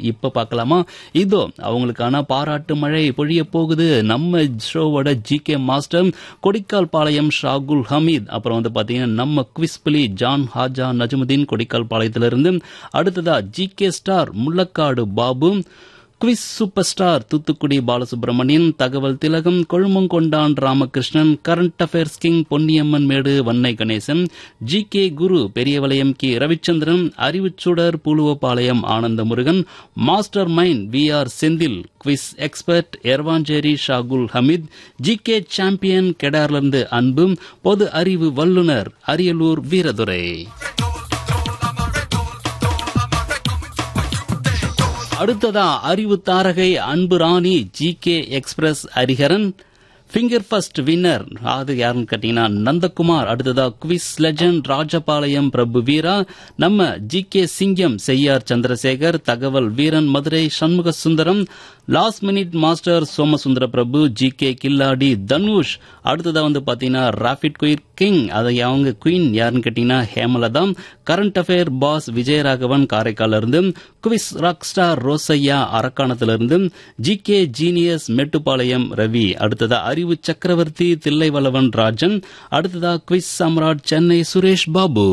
இப்ப பார்க்கலாமா இதோ அவங்களுக்கான பாராட்டு மழை பொழிய போகுது நம்ம ஷோவோட G K master Kodikkal Palayam Shahul Hameed அப்புறம் வந்து பாத்தீங்கன்னா நம்ம குவிஸ்பலி ஜான் ஹாஜா நஜமுதீன் கொடிக்கால் பாளையத்திலிருந்து அடுத்ததா G K star Mullakkadu Babu quiz super star Thoothukudi Balasubramanian தகவல் திலகம் Kolumankondan Ramakrishnan current affairs king Ponniamman Medu Vannai Ganesan G K guru Periyavalaiyam K Ravichandran அறிவுச்சுடர் Pooluvapalayam Anandha Murugan master mind V R Senthil quiz expert Ervancheri Shahul Hameed G K champion கெடார்லிருந்து அன்பு பொது அறிவு வல்லுநர் அரியலூர் வீரதுரை அடுத்ததா அறிவு தாரகை Anbu Rani G K express Hariharan finger first winner அது யாருன்னு கேட்டீங்கன்னா நந்தகுமார் அடுத்ததா குவிஸ் லெஜண்ட் ராஜபாளையம் பிரபு வீரா நம்ம ஜி கே சிங்கம் செய்யார் சந்திரசேகர் தகவல் வீரன் Madurai Shanmuga Sundaram last minute master Somasundara Prabhu G K கில்லாடி தனுஷ் அடுத்ததா வந்து பாத்தீங்கன்னா ராபிட் குயிர் கிங் அதை அவங்க குயின் யாருன்னு கேட்டீங்கன்னா Hemalatha current affair boss Vijayaraghavan காரைக்கால இருந்து குவிஸ் ராக் ஸ்டார் ரோசையா அரக்காணத்திலிருந்து G K genius Mettupalayam Ravi அடுத்ததா அறிவு சக்கரவர்த்தி தில்லைவளவன் ராஜன் அடுத்ததா குவிஸ் சம்ராட் சென்னை சுரேஷ் பாபு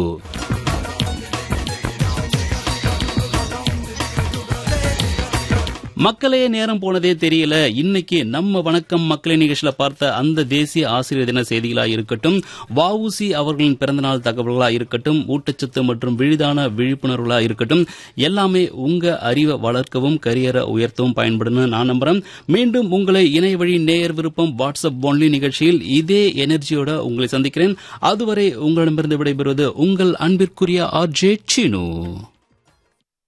மக்களே நேரம் போனதே தெரியல இன்னைக்கு நம்ம வணக்கம் மக்களே நிகழ்ச்சியில பார்த்த அந்த தேசிய ஆசிரியர் தின செய்திகளா இருக்கட்டும் வஉசி அவர்களின் பிறந்தநாள் தகவல்களா இருக்கட்டும் ஊட்டச்சத்து மற்றும் விழிதான விழிப்புணர்வுகளா இருக்கட்டும் எல்லாமே உங்க அறிவை வளர்க்கவும் கரியரை உயர்த்தவும் பயன்படும் நான் நம்புறேன் மீண்டும் உங்களை இணைய வழி நேயர் விருப்பம் வாட்ஸ்அப் ஒன்லி நிகழ்ச்சியில் இதே எனர்ஜியோட உங்களை சந்திக்கிறேன் அதுவரை உங்களிடமிருந்து விடைபெறுவது உங்கள் அன்பிற்குரிய ஆர் ஜே சீனு